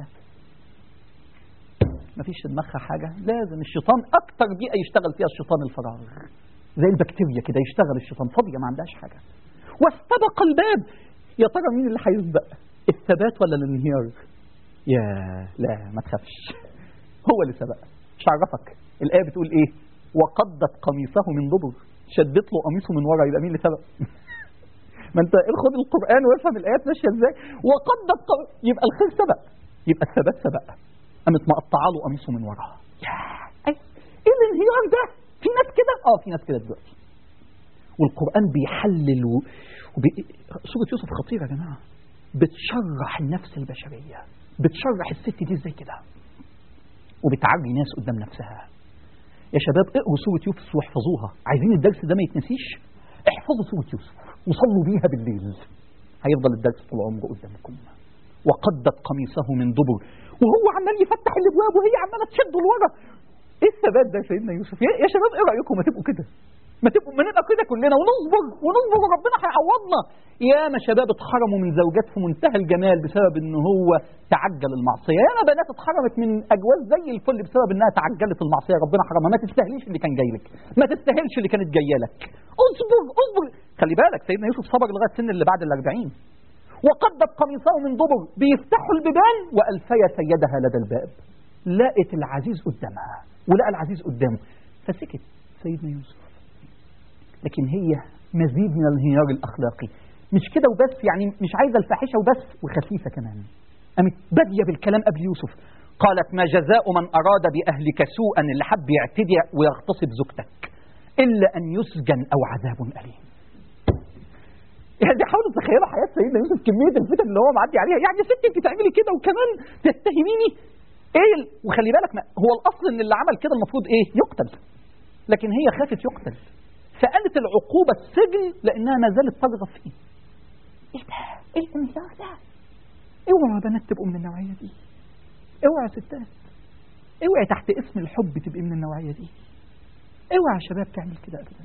A: مفيش في دماغها حاجة لازم الشيطان أكتر بيئة يشتغل فيها الشيطان الفراغ زي البكتيريا كده يشتغل الشيطان فاضية ما عندهاش حاجة واستبق الباب يا ترى مين اللي هيسبق الثبات ولا الانهيار يا لا ما تخافش هو اللي سبق مش عرفك الآية بتقول ايه وقدت قميصه من دبر شدت له قميصه من ورا يبقى مين اللي سبق ما انت خد القرآن وافهم الآيات ماشية ازاي وقدت قم... يبقى الخير سبق يبقى الثبات سبق قامت مقطعه له قميصه من ورا يا ايه الانهيار ده في ناس كده اه في ناس كده دلوقتي والقرآن بيحلل و... وبي... سورة يوسف خطيرة يا جماعة بتشرح النفس البشرية بتشرح الست دي ازاي كده وبتعري ناس قدام نفسها يا شباب اقروا سورة يوسف واحفظوها عايزين الدرس ده ما يتنسيش احفظوا سورة يوسف وصلوا بيها بالليل هيفضل الدرس طول عمره قدامكم وقدت قميصه من دبر وهو عمال يفتح الابواب وهي عماله تشد لورا ايه الثبات ده يا سيدنا يوسف يا يا شباب ايه رايكم ما تبقوا كده ما تبقوا ما نبقى كده كلنا ونصبر ونصبر وربنا هيعوضنا يا ما شباب اتحرموا من زوجات في منتهى الجمال بسبب ان هو تعجل المعصيه يا ما بنات اتحرمت من اجواز زي الفل بسبب انها تعجلت المعصيه ربنا حرمها ما تستاهليش اللي كان جاي لك ما تستاهلش اللي كانت جايه لك اصبر اصبر خلي بالك سيدنا يوسف صبر لغايه سن اللي بعد الأربعين وقدت قميصه من دبر بيفتحوا البيبان والفي سيدها لدى الباب لقت العزيز قدامها ولقى العزيز قدامه فسكت سيدنا يوسف لكن هي مزيد من الانهيار الأخلاقي مش كده وبس يعني مش عايزة الفاحشة وبس وخفيفة كمان قامت بادية بالكلام قبل يوسف قالت ما جزاء من أراد بأهلك سوءا اللي حب يعتدي ويغتصب زوجتك إلا أن يسجن أو عذاب أليم يعني حاولوا تتخيلوا حياة سيدنا يوسف كمية الفتن اللي هو معدي عليها يعني يا ستي انت تعملي كده وكمان تتهميني ايه ال- وخلي بالك ما هو الاصل ان اللي عمل كده المفروض ايه يقتل لكن هي خافت يقتل فقالت العقوبة السجن لأنها ما زالت ترغب فيه إيه ده؟ إيه الانهيار ده؟ اوعوا يا بنات تبقوا من النوعية دي اوعوا يا ستات اوعي تحت اسم الحب تبقي من النوعية دي اوعى يا شباب تعمل كده أبدا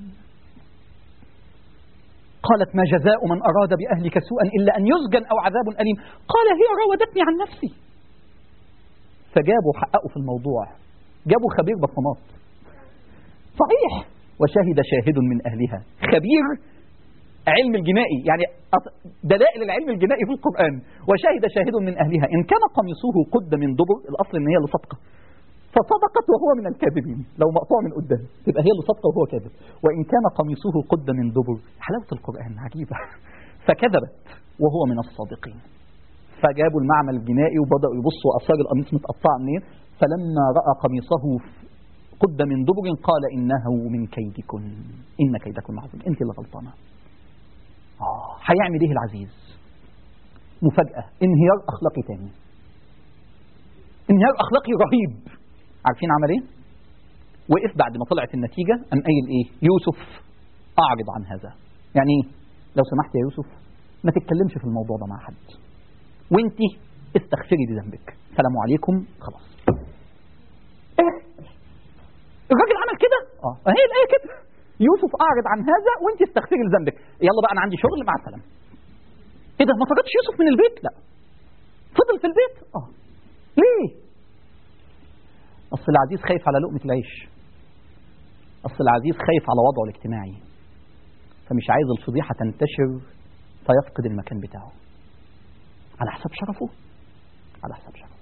A: قالت ما جزاء من أراد بأهلك سوءا إلا أن يسجن أو عذاب أليم قال هي راودتني عن نفسي فجابوا حققوا في الموضوع جابوا خبير بصمات صحيح وشهد شاهد من أهلها خبير علم الجنائي يعني أص- دلائل العلم الجنائي في القرآن وشهد شاهد من أهلها إن كان قميصه قد من دبر الأصل إن هي اللي صدقة فصدقت وهو من الكاذبين لو مقطوع من قدام تبقى هي اللي صدقة وهو كاذب وإن كان قميصه قد من دبر حلاوة القرآن عجيبة فكذبت وهو من الصادقين فجابوا المعمل الجنائي وبدأوا يبصوا أثار القميص متقطعة منين فلما رأى قميصه قد من دبر قال إنه من كيدكن إن كيدكن عظيم أنت اللي غلطانة آه هيعمل إيه العزيز مفاجأة انهيار أخلاقي تاني انهيار أخلاقي رهيب عارفين عمل إيه وقف بعد ما طلعت النتيجة أم قايل إيه يوسف أعرض عن هذا يعني إيه لو سمحت يا يوسف ما تتكلمش في الموضوع ده مع حد وانت استغفري لذنبك سلام عليكم خلاص إيه؟ الراجل عمل كده اه هي الايه كده يوسف اعرض عن هذا وانت استغفري لذنبك يلا بقى انا عندي شغل مع السلامه ايه ده ما طردش يوسف من البيت لا فضل في البيت اه ليه اصل العزيز خايف على لقمه العيش اصل العزيز خايف على وضعه الاجتماعي فمش عايز الفضيحه تنتشر فيفقد المكان بتاعه على حساب شرفه على حساب شرفه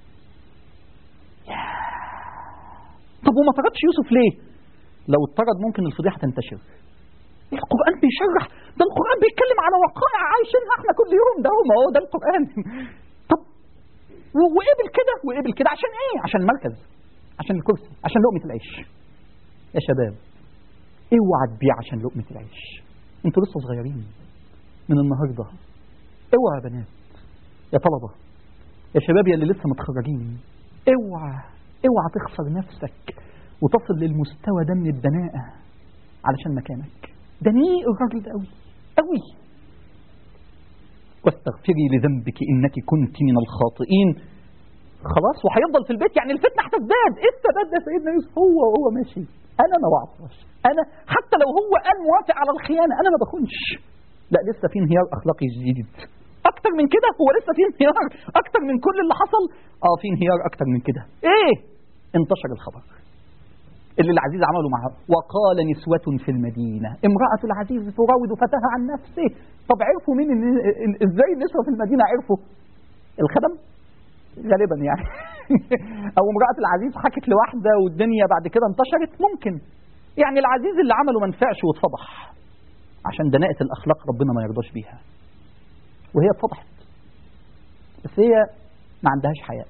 A: طب وما طردش يوسف ليه لو اتطرد ممكن الفضيحه تنتشر القرآن بيشرح ده القرآن بيتكلم على وقائع عايشينها احنا كل يوم ده هو ما هو ده القرآن طب و- وقبل كده وقبل كده عشان ايه عشان المركز عشان الكرسي عشان لقمة العيش يا شباب اوعى تبيع عشان لقمة العيش انتوا لسه صغيرين من النهارده اوعى يا بنات يا طلبة يا شباب يا اللي لسه متخرجين اوعى اوعى تخسر نفسك وتصل للمستوى ده من الدناءة علشان مكانك دنيء الراجل ده قوي قوي واستغفري لذنبك انك كنت من الخاطئين خلاص وهيفضل في البيت يعني الفتنه هتزداد ايه السبب ده سيدنا يوسف هو وهو ماشي انا ما بعطش انا حتى لو هو قال موافق على الخيانه انا ما بخونش لا لسه في انهيار اخلاقي جديد اكتر من كده هو لسه في انهيار اكتر من كل اللي حصل اه في انهيار اكتر من كده ايه انتشر الخبر اللي العزيز عمله معها وقال نسوة في المدينة امرأة العزيز تراود فتاها عن نفسه طب عرفوا مين إن- إن- ازاي النسوة في المدينة عرفوا الخدم غالبا يعني او امرأة العزيز حكت لواحدة والدنيا بعد كده انتشرت ممكن يعني العزيز اللي عمله ما نفعش واتفضح عشان دناءة الأخلاق ربنا ما يرضاش بيها وهي اتفضحت بس هي ما عندهاش حياء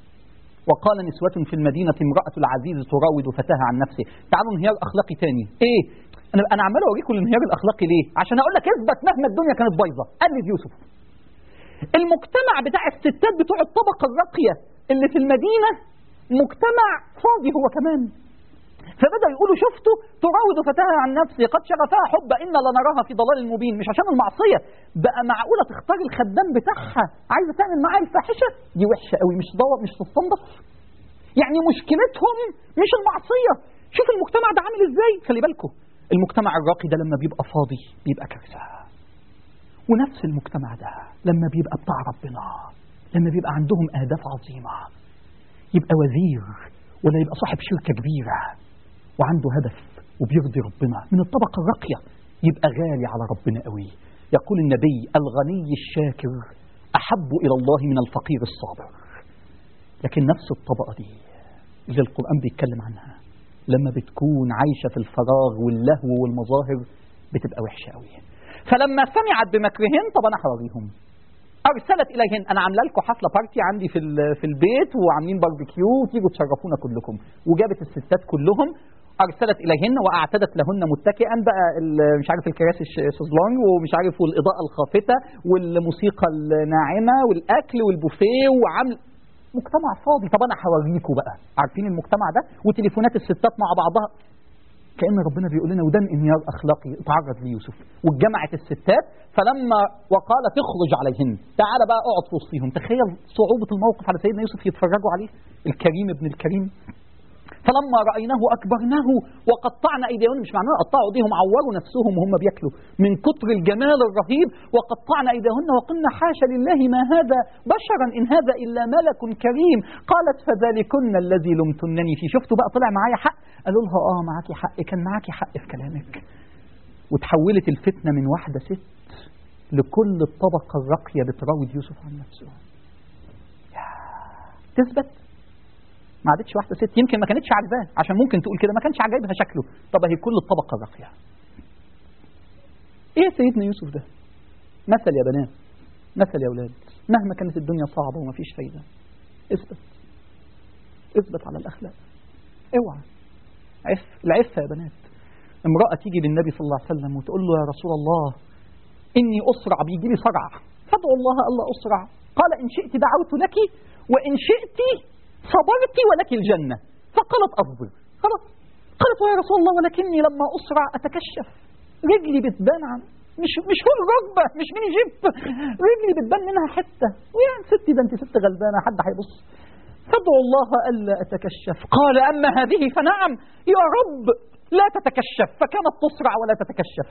A: وقال نسوة في المدينة امرأة العزيز تراود فتاها عن نفسه تعالوا انهيار أخلاقي تاني ايه انا انا عمال اوريكم الانهيار الاخلاقي ليه عشان اقول لك اثبت مهما الدنيا كانت بايظه قلد يوسف المجتمع بتاع الستات بتوع الطبقة الراقية اللي في المدينة مجتمع فاضي هو كمان فبدأ يقولوا شفتوا تراود فتاها عن نفسه قد شغفها حب إن لنراها في ضلال مبين مش عشان المعصية بقى معقولة تختار الخدام بتاعها عايزة تعمل معاه الفاحشة دي وحشة قوي مش ضوء مش تستنضف يعني مشكلتهم مش المعصية شوف المجتمع ده عامل ازاي خلي بالكم المجتمع الراقي ده لما بيبقى فاضي بيبقى كارثة ونفس المجتمع ده لما بيبقى بتاع ربنا لما بيبقى عندهم أهداف عظيمة يبقى وزير ولا يبقى صاحب شركة كبيرة وعنده هدف وبيرضي ربنا من الطبقة الراقية يبقى غالي على ربنا قوي يقول النبي الغني الشاكر أحب إلى الله من الفقير الصابر لكن نفس الطبقة دي اللي القرآن بيتكلم عنها لما بتكون عايشة في الفراغ واللهو والمظاهر بتبقى وحشة قوي فلما سمعت بمكرهن طب أنا هوريهم أرسلت إليهن أنا عاملة لكم حفلة بارتي عندي في ال- في البيت وعاملين باربيكيو وتيجوا تشرفونا كلكم وجابت الستات كلهم أرسلت إليهن وأعتدت لهن متكئا بقى ال- مش عارف الكراسي الش- الشезлونج ومش عارف والإضاءة الخافتة والموسيقى الناعمة والأكل والبوفيه وعامل مجتمع فاضي طب أنا هوريكم بقى عارفين المجتمع ده وتليفونات الستات مع بعضها كأن ربنا بيقول لنا وده انهيار أخلاقي اتعرض ليوسف واتجمعت الستات فلما وقال تخرج عليهن تعال بقى اقعد في وسطهم تخيل صعوبة الموقف على سيدنا يوسف يتفرجوا عليه الكريم ابن الكريم فلما رأيناه أكبرناه وقطعنا أيديهن مش معناه قطعوا أيديهم عوروا نفسهم وهم بياكلوا من كتر الجمال الرهيب وقطعنا أيديهن وقلنا حاشا لله ما هذا بشرا إن هذا إلا ملك كريم قالت فذلكن الذي لمتنني فيه شفتوا بقى طلع معايا حق قالوا لها آه معاكي حق كان معاكي حق في كلامك وتحولت الفتنة من واحدة ست لكل الطبقة الراقية بتراود يوسف عن نفسه تثبت ما عادتش واحده ست يمكن ما كانتش عاجباه عشان ممكن تقول كده ما كانش عاجبها شكله طب هي كل الطبقه الراقيه ايه سيدنا يوسف ده مثل يا بنات مثل يا اولاد مهما كانت الدنيا صعبه وما فيش فايده اثبت اثبت على الاخلاق اوعى عف العفه يا بنات امراه تيجي للنبي صلى الله عليه وسلم وتقول له يا رسول الله اني اسرع بيجي لي صرع فادعو الله الا اسرع قال ان شئت دعوت لك وان شئت صبرت ولك الجنة فقالت أصبر خلاص قالت يا رسول الله ولكني لما أسرع أتكشف رجلي بتبان عن مش مش فوق الركبة مش من جيب رجلي بتبان منها حتة ويا ستي ده انت ست غلبانة حد هيبص فادعو الله ألا أتكشف قال أما هذه فنعم يا رب لا تتكشف فكانت تسرع ولا تتكشف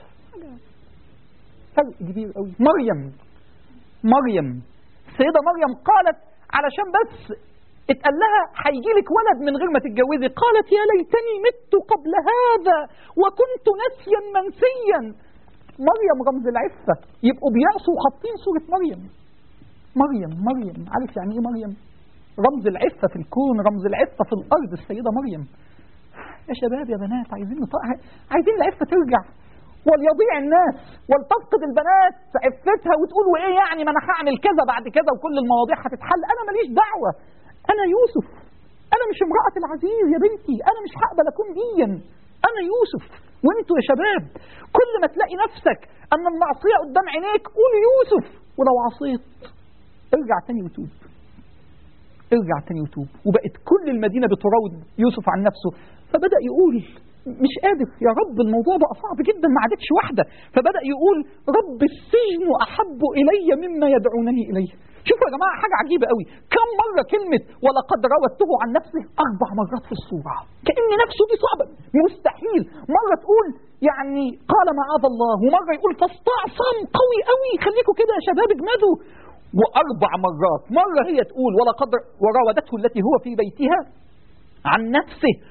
A: فرق كبير قوي مريم مريم السيدة مريم قالت علشان بس اتقال لها هيجي لك ولد من غير ما تتجوزي قالت يا ليتني مت قبل هذا وكنت نسيا منسيا مريم رمز العفة يبقوا بيعصوا وحاطين صورة مريم مريم مريم عارف يعني ايه مريم رمز العفة في الكون رمز العفة في الأرض السيدة مريم يا شباب يا بنات عايزين نطق... عايزين العفة ترجع وليضيع الناس ولتفقد البنات عفتها وتقول وايه يعني ما انا هعمل كذا بعد كذا وكل المواضيع هتتحل انا ماليش دعوه انا يوسف انا مش امراه العزيز يا بنتي انا مش هقبل اكون ديا انا يوسف وانتوا يا شباب كل ما تلاقي نفسك ان المعصيه قدام عينيك قول يوسف ولو عصيت ارجع تاني وتوب ارجع تاني وتوب وبقت كل المدينه بتراود يوسف عن نفسه فبدا يقول مش قادر يا رب الموضوع بقى صعب جدا ما عادتش واحدة فبدأ يقول رب السجن أحب إلي مما يدعونني إليه شوفوا يا جماعة حاجة عجيبة قوي كم مرة كلمة ولقد راودته عن نفسه أربع مرات في السورة كأن نفسه دي صعبة مستحيل مرة تقول يعني قال معاذ الله ومرة يقول فاستعصم قوي قوي خليكم كده يا شباب اجمدوا وأربع مرات مرة هي تقول ولقد وراودته التي هو في بيتها عن نفسه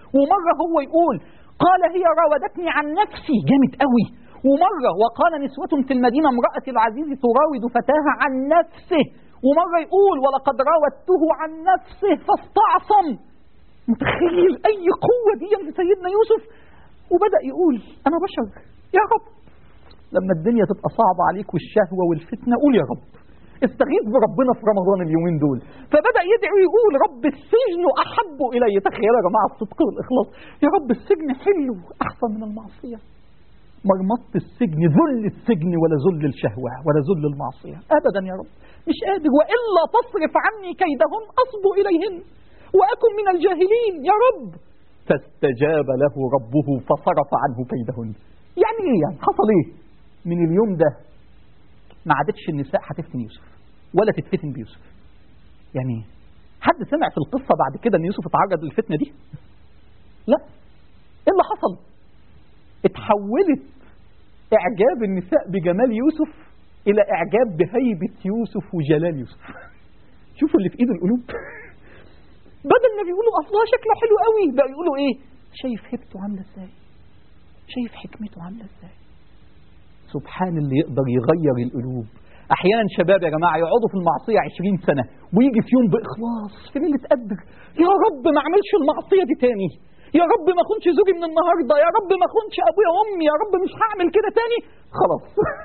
A: ومرة هو يقول قال هي راودتني عن نفسي جامد قوي ومرة وقال نسوة في المدينة امرأة العزيز تراود فتاها عن نفسه ومرة يقول ولقد راودته عن نفسه فاستعصم متخيل أي قوة دي في سيدنا يوسف وبدأ يقول أنا بشر يا رب لما الدنيا تبقى صعبة عليك والشهوة والفتنة قول يا رب استغيث بربنا في رمضان اليومين دول فبدأ يدعو يقول رب السجن أحب إلي تخيل يا جماعة الصدق والإخلاص يا رب السجن حلو أحسن من المعصية مرمطة السجن ذل السجن ولا ذل الشهوة ولا ذل المعصية أبدا يا رب مش قادر وإلا تصرف عني كيدهن أصب إليهن وأكن من الجاهلين يا رب فاستجاب له ربه فصرف عنه كيدهن يعني ايه يعني حصل ايه من اليوم ده ما عادتش النساء هتفتن يوسف ولا تتفتن بيوسف يعني ايه حد سمع في القصة بعد كده ان يوسف اتعرض للفتنة دي لا ايه اللي حصل اتحولت اعجاب النساء بجمال يوسف الى اعجاب بهيبة يوسف وجلال يوسف شوفوا اللي في ايد القلوب بدل ما بيقولوا الله شكله حلو قوي بقى يقولوا ايه شايف هيبته عامله ازاي شايف حكمته عامله ازاي سبحان اللي يقدر يغير القلوب احيانا شباب يا جماعه يقعدوا في المعصيه 20 سنه ويجي في يوم باخلاص في ليله قدر يا رب ما اعملش المعصيه دي تاني يا رب ما اخونش زوجي من النهارده يا رب ما اخونش ابويا وامي يا رب مش هعمل كده تاني خلاص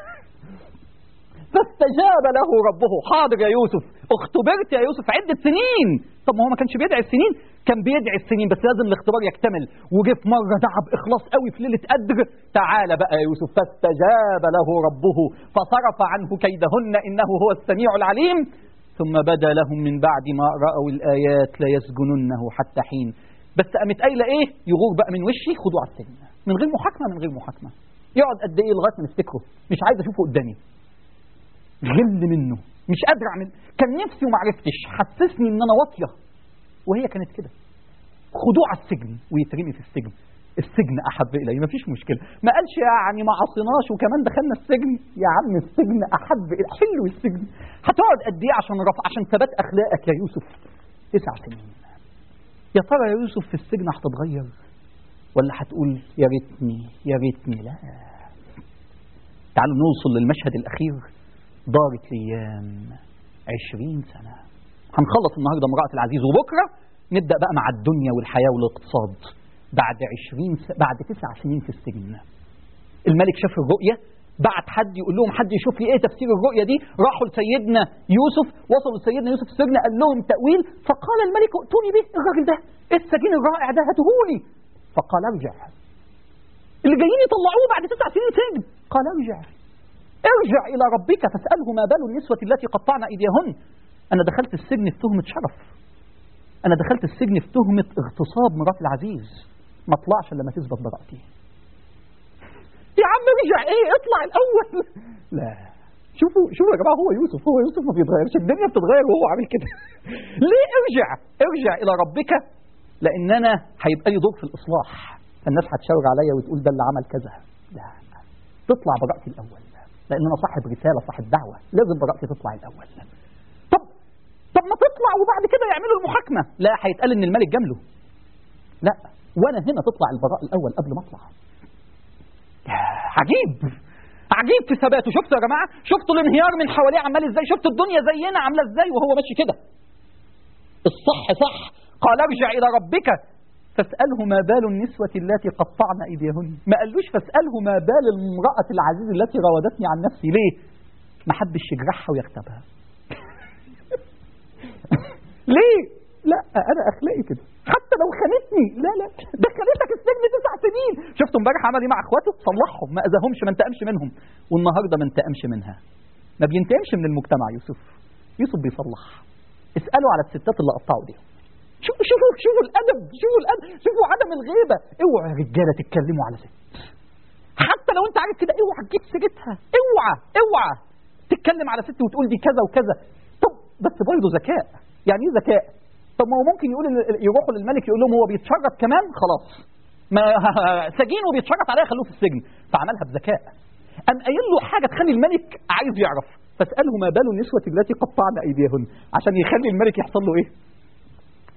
A: فاستجاب له ربه حاضر يا يوسف اختبرت يا يوسف عدة سنين طب ما هو ما كانش بيدعي السنين كان بيدعي السنين بس لازم الاختبار يكتمل وجه في مرة دعا بإخلاص قوي في ليلة قدر تعالى بقى يا يوسف فاستجاب له ربه فصرف عنه كيدهن إنه هو السميع العليم ثم بدا لهم من بعد ما رأوا الآيات ليسجننه حتى حين بس قامت قايلة إيه يغور بقى من وشي خدوه على السجن من غير محاكمة من غير محاكمة يقعد قد إيه لغاية ما نفتكره مش عايز أشوفه قدامي غل منه مش قادر اعمل كان نفسي وما عرفتش حسسني ان انا واطيه وهي كانت كده خدوه على السجن ويترمي في السجن السجن احب الي مفيش مشكله ما قالش يعني ما عصيناش وكمان دخلنا السجن يا عم السجن احب الي حلو السجن هتقعد قد ايه عشان رفع عشان ثبات اخلاقك يا يوسف تسع سنين يا ترى يا يوسف في السجن هتتغير ولا هتقول يا ريتني يا ريتني لا تعالوا نوصل للمشهد الاخير دارت الايام عشرين سنة هنخلص النهاردة امرأة العزيز وبكرة نبدأ بقى مع الدنيا والحياة والاقتصاد بعد عشرين س... بعد تسع سنين في السجن الملك شاف الرؤية بعت حد يقول لهم حد يشوف لي ايه تفسير الرؤية دي راحوا لسيدنا يوسف وصلوا لسيدنا يوسف في السجن قال لهم تأويل فقال الملك ائتوني به الراجل ده ايه السجين الرائع ده هاتهولي فقال ارجع اللي جايين يطلعوه بعد تسع سنين سجن قال ارجع ارجع إلى ربك فاسأله ما بال النسوة التي قطعن أيديهن أنا دخلت السجن في تهمة شرف أنا دخلت السجن في تهمة اغتصاب مرات العزيز ما اطلعش إلا ما تثبت براءتي يا عم ارجع ايه اطلع الأول لا شوفوا شوفوا يا جماعة هو يوسف هو يوسف ما بيتغيرش الدنيا بتتغير وهو عامل كده ليه ارجع ارجع إلى ربك لأن أنا هيبقى لي دور في الإصلاح الناس هتشاور عليا وتقول ده اللي عمل كذا لا تطلع براءتي الأول لان انا صاحب رساله صاحب دعوه لازم براءتي تطلع الاول طب طب ما تطلع وبعد كده يعملوا المحاكمه لا هيتقال ان الملك جامله لا وانا هنا تطلع البراء الاول قبل ما اطلع عجيب عجيب في ثباته شفتوا يا جماعه شفتوا الانهيار من حواليه عمال ازاي شفتوا الدنيا زينا عامله ازاي وهو ماشي كده الصح صح قال ارجع الى ربك فاسأله ما بال النسوة التي قطعن أيديهن ما قالوش فاسأله ما بال المرأة العزيز التي راودتني عن نفسي ليه ما حبش يجرحها ويغتابها ليه لا أنا أخلاقي كده حتى لو خانتني لا لا دخلتك السجن تسع سنين شفتوا امبارح عمل ايه مع اخواته صلحهم ما اذاهمش ما انتقمش منهم والنهارده ما انتقمش منها ما بينتقمش من المجتمع يوسف يوسف بيصلح اسالوا على الستات اللي قطعوا ايديهم شوفوا شوفوا شوفوا الادب شوفوا الادب شوفوا عدم الغيبه اوعى يا رجاله تتكلموا على ست حتى لو انت عارف كده اوعى تجيب سيرتها اوعى اوعى تتكلم على ست وتقول دي كذا وكذا طب بس برضه ذكاء يعني ايه ذكاء طب ما هو ممكن يقول يروحوا للملك يقول لهم هو بيتشرط كمان خلاص ما سجين وبيتشرط عليها خلوه في السجن فعملها بذكاء قام قايل له حاجه تخلي الملك عايز يعرف فاساله ما بال النسوه التي قطعن ايديهن عشان يخلي الملك يحصل له ايه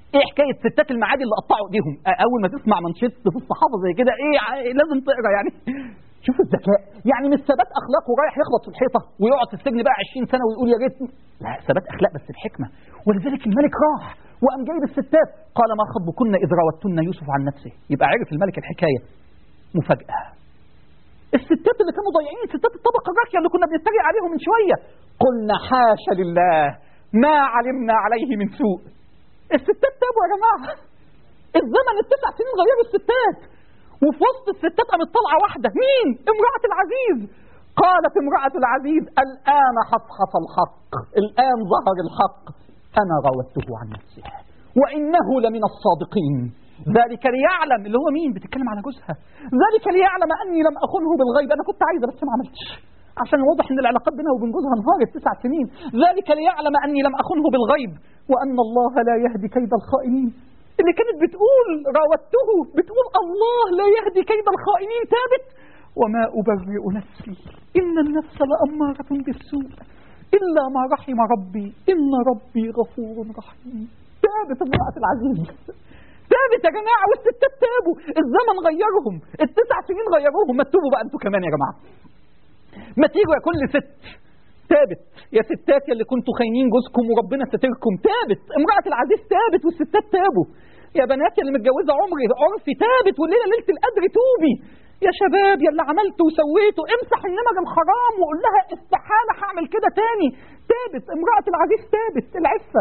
A: ايه حكايه ستات المعادي اللي قطعوا ايديهم آه، اول ما تسمع منشط في الصحافه زي كده ايه ع- لازم تقرا يعني شوف الذكاء يعني مش ثبات اخلاق ورايح يخبط في الحيطه ويقعد في السجن بقى 20 سنه ويقول يا ريت لا ثبات اخلاق بس بحكمه ولذلك الملك راح وقام جايب الستات قال ما خطبكن اذ راوتن يوسف عن نفسه يبقى عرف الملك الحكايه مفاجاه الستات اللي كانوا ضايعين ستات الطبقه الراقيه اللي كنا بنتريق عليهم من شويه قلنا حاشا لله ما علمنا عليه من سوء الستات تابوا يا جماعه الزمن التسع سنين غيروا الستات وفي وسط الستات قامت طالعه واحده مين؟ امراه العزيز قالت امراه العزيز الان حصحص الحق الان ظهر الحق انا راودته عن نفسه وانه لمن الصادقين ذلك ليعلم اللي هو مين بتتكلم على جوزها ذلك ليعلم اني لم اخنه بالغيب انا كنت عايزه بس ما عملتش عشان واضح ان العلاقات بينها وبين جوزها انهارت تسع سنين ذلك ليعلم اني لم اخنه بالغيب وان الله لا يهدي كيد الخائنين اللي كانت بتقول راودته بتقول الله لا يهدي كيد الخائنين تابت وما أبرئ نفسي إن النفس لأمارة بالسوء إلا ما رحم ربي إن ربي غفور رحيم تابت امرأة العزيز تابت يا جماعة والستات تابوا الزمن غيرهم التسع سنين غيروهم ما تتوبوا بقى انتوا كمان يا جماعة ما تيجوا يا كل ست تابت يا ستات يا اللي كنتوا خاينين جوزكم وربنا ستركم تابت امرأة العزيز تابت والستات تابوا يا بنات يا اللي متجوزة عمري عرفي تابت والليلة ليلة القدر توبي يا شباب يا اللي عملته وسويته امسح النمر الحرام وقول لها استحالة هعمل كده تاني تابت امرأة العزيز تابت العفة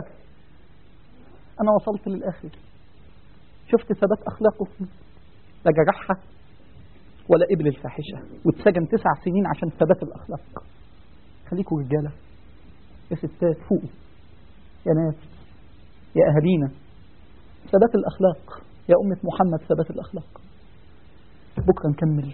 A: أنا وصلت للآخر شفت ثبات أخلاقه فيه لا جرحها ولا قبل الفاحشة واتسجن تسع سنين عشان ثبات الأخلاق خليكوا رجالة يا ستات فوقوا يا ناس يا أهالينا ثبات الأخلاق يا أمة محمد ثبات الأخلاق بكرة نكمل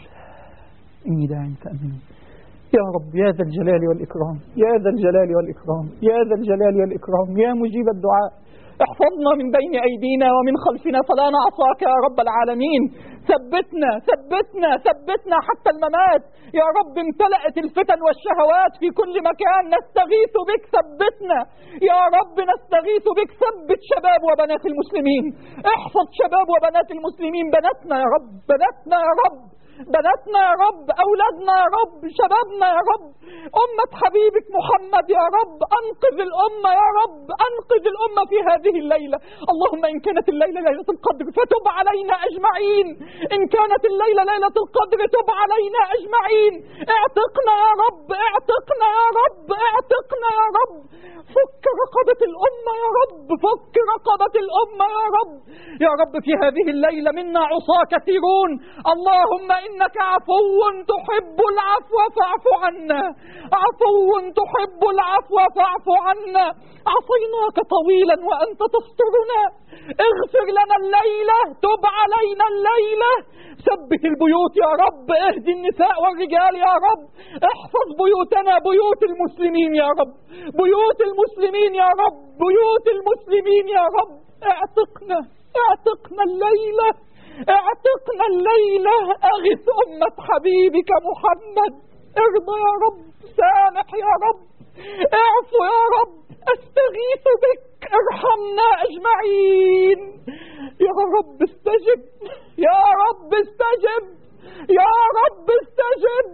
A: إني داع فأمنوا يا رب يا ذا الجلال والإكرام يا ذا الجلال والإكرام يا ذا الجلال والإكرام يا مجيب الدعاء احفظنا من بين أيدينا ومن خلفنا فلا نعصاك يا رب العالمين ثبتنا ثبتنا ثبتنا حتى الممات يا رب امتلأت الفتن والشهوات في كل مكان نستغيث بك ثبتنا يا رب نستغيث بك ثبت شباب وبنات المسلمين احفظ شباب وبنات المسلمين بناتنا يا رب بناتنا يا رب بناتنا يا رب أولادنا يا رب شبابنا يا رب أمة حبيبك محمد يا رب أنقذ الأمة يا رب أنقذ الأمة في هذه الليلة اللهم إن كانت الليلة ليلة القدر فتب علينا أجمعين إن كانت الليلة ليلة القدر تب علينا أجمعين اعتقنا يا رب اعتقنا يا رب اعتقنا يا رب فك رقبة الأمة يا رب فك رقبة الأمة يا رب يا رب في هذه الليلة منا عصاة كثيرون اللهم إنك عفو تحب العفو فاعف عنا عفو تحب العفو فاعف عنا عصيناك طويلا وأنت تسترنا اغفر لنا الليلة تب علينا الليلة ثبت البيوت يا رب اهدي النساء والرجال يا رب احفظ بيوتنا بيوت المسلمين يا رب بيوت المسلمين يا رب بيوت المسلمين يا رب اعتقنا اعتقنا الليلة اعتقنا الليلة اغث أمة حبيبك محمد ارضى يا رب سامح يا رب اعفو يا رب استغيث بك ارحمنا اجمعين يا رب استجب يا رب استجب يا رب استجب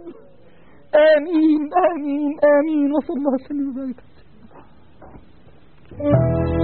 A: امين امين امين وصلى الله وسلم وبارك على سيدنا محمد.